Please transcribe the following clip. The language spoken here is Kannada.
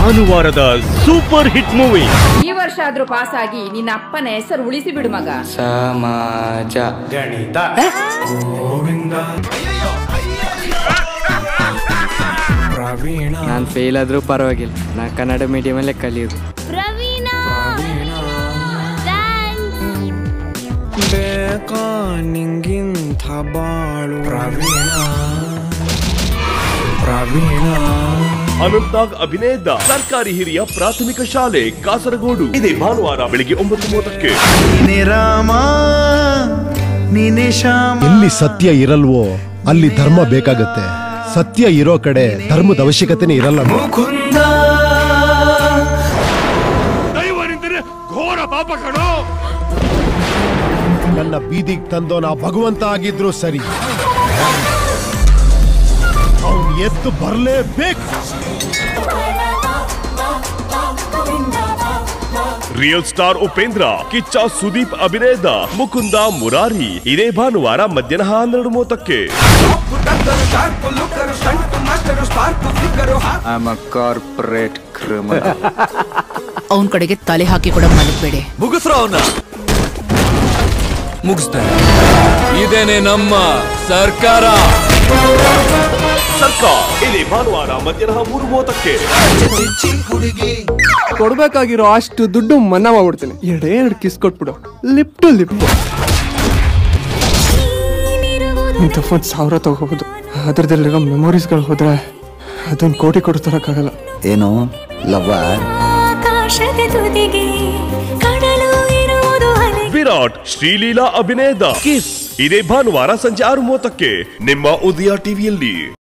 ಭಾನುವಾರದ ಸೂಪರ್ ಹಿಟ್ ಮೂವಿ ಈ ವರ್ಷ ಆದ್ರೂ ಪಾಸ್ ಆಗಿ ನಿನ್ನ ಅಪ್ಪನ ಹೆಸರು ಉಳಿಸಿ ಬಿಡು ಮಗ ಸಮಾಜ ನಾನು ಫೇಲ್ ಆದ್ರೂ ಪರವಾಗಿಲ್ಲ ನಾ ಕನ್ನಡ ಮೀಡಿಯಮಲ್ಲೇ ಕಲಿಯೋದು ಪ್ರವೀಣ ಥ್ಯಾಂಕ್ಸ್ ಬೇಕಾ ನಿಂಗಿಂಥ ಬಾಳು ಪ್ರವೀಣ ಪ್ರವೀಣ ಅನಂತಾಗ್ ಅಭಿನಯದ ಸರ್ಕಾರಿ ಹಿರಿಯ ಪ್ರಾಥಮಿಕ ಶಾಲೆ ಕಾಸರಗೋಡು ಇದೇ ಭಾನುವಾರ ಬೆಳಿಗ್ಗೆ ಒಂಬತ್ತು ಮೂವತ್ತಕ್ಕೆ ನಿರಾಮ ನೀನೆ ಶ್ಯಾಮ ಎಲ್ಲಿ ಸತ್ಯ ಇರಲ್ವೋ ಅಲ್ಲಿ ಧರ್ಮ ಬೇಕಾಗತ್ತೆ ಸತ್ಯ ಇರೋ ಕಡೆ ಧರ್ಮದ ಅವಶ್ಯಕತೆನೇ ಇರಲ್ಲ ಮುಕುಂದ ಘೋರ ಪಾಪ ಕಣೋ ನನ್ನ ಬೀದಿಗೆ ತಂದೋ ನಾ ಭಗವಂತ ಆಗಿದ್ರು ಸರಿ ಅವ್ನು ಎದ್ದು ಬರ್ಲೇಬೇಕು ರಿಯಲ್ ಸ್ಟಾರ್ ಉಪೇಂದ್ರ ಕಿಚ್ಚ ಸುದೀಪ್ ಅಭಿನಯದ ಮುಕುಂದ ಮುರಾರಿ ಇದೇ ಭಾನುವಾರ ಮಧ್ಯಾಹ್ನ ಹನ್ನೆರಡು ಮೂವತ್ತಕ್ಕೆ ಆಮ್ ಅ ಕಾರ್ಪೊರೇಟ್ ಕ್ರಿಮಿನಲ್ ಅವನ್ ಕಡೆಗೆ ತಲೆ ಹಾಕಿ ಕೂಡ ಮಲಗಬೇಡಿ ಮುಗಿಸ್ರು ಅವನ್ನ ಮುಗಿಸ್ತಾರೆ ಇದೇನೆ ನಮ್ಮ ಸರ್ಕಾರ ಸರ್ಕಾರ ಇದೇ ಭಾನುವಾರ ಮಧ್ಯಾಹ್ನ ಮೂರು ಮೂವತ್ತಕ್ಕೆ ಕೊಡ್ಬೇಕಾಗಿರೋ ಅಷ್ಟು ದುಡ್ಡು ಮನ್ನಾ ಮಾಡ್ಬಿಡ್ತೀನಿ ಎರಡೇ ಎರಡು ಕಿಸ್ ಕೊಟ್ಬಿಡು ಲಿಪ್ ಟು ಲಿಪ್ ಇಂಥ ಫೋನ್ ಸಾವಿರ ತಗೋಬಹುದು ಅದ್ರದಲ್ಲಿರೋ ಮೆಮೊರೀಸ್ಗಳು ಹೋದ್ರೆ ಅದೊಂದು ಕೋಟಿ ಕೊಡು ತರಕ್ಕಾಗಲ್ಲ ಏನು ಲವರ್ ಆಕಾಶದ ತುದಿಗೆ ಕಡಲು ಇರುವುದು ಅಲೆ ವಿರಾಟ್ ಶ್ರೀಲೀಲಾ ಅಭಿನಯದ ಕಿಸ್ ಇದೇ ಭಾನುವಾರ ಸಂಜೆ ಆರು ಮೂವತ್ತಕ್ಕೆ ನಿಮ್ಮ ಉದಯ ಟಿವಿಯಲ್ಲಿ